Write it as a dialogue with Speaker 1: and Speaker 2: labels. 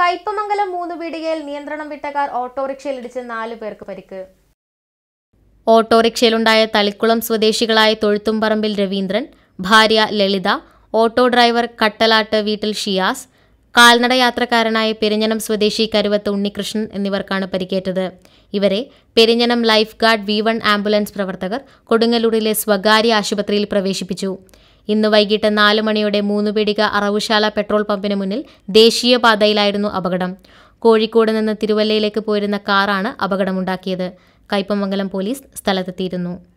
Speaker 1: കയ്പമംഗലം മൂന്ന് പീടികയിൽ നിയന്ത്രണം വിട്ട കാർ ഓട്ടോറിക്ഷയിൽ ഇടിച്ച് നാല് പേർക്ക് പരിക്ക് ഓട്ടോറിക്ഷയിലുണ്ടായ തളിക്കുളം സ്വദേശികളായ തൊഴുത്തുംപറമ്പിൽ രവീന്ദ്രൻ ഭാര്യ ലളിത ഓട്ടോ ഡ്രൈവർ കട്ടലാട്ട് വീട്ടിൽ ഷിയാസ് കാൽനട യാത്രക്കാരനായ പെരിഞ്ഞനം സ്വദേശി കരുവത്ത് ഉണ്ണികൃഷ്ണൻ എന്നിവർക്കാണ് പരിക്കേറ്റത് ഇവരെ Perinjanam lifeguard V one ambulance പ്രവർത്തകർ കൊടുങ്ങല്ലൂരിലെ സ്വകാര്യ ആശുപത്രിയിൽ പ്രവേശിപ്പിച്ചു ഇന്ന് വൈകിട്ട് നാല് മണിയോടെ മൂന്ന് പീടിക അറവുശാല പെട്രോൾ പമ്പിന് മുന്നിൽ ദേശീയപാതയിലായിരുന്നു അപകടം കോഴിക്കോട് നിന്ന് തിരുവല്ലയിലേക്ക് പോയിരുന്ന കാറാണ് അപകടമുണ്ടാക്കിയത് കയ്പമംഗലം പോലീസ് സ്ഥലത്തെത്തിയിരുന്നു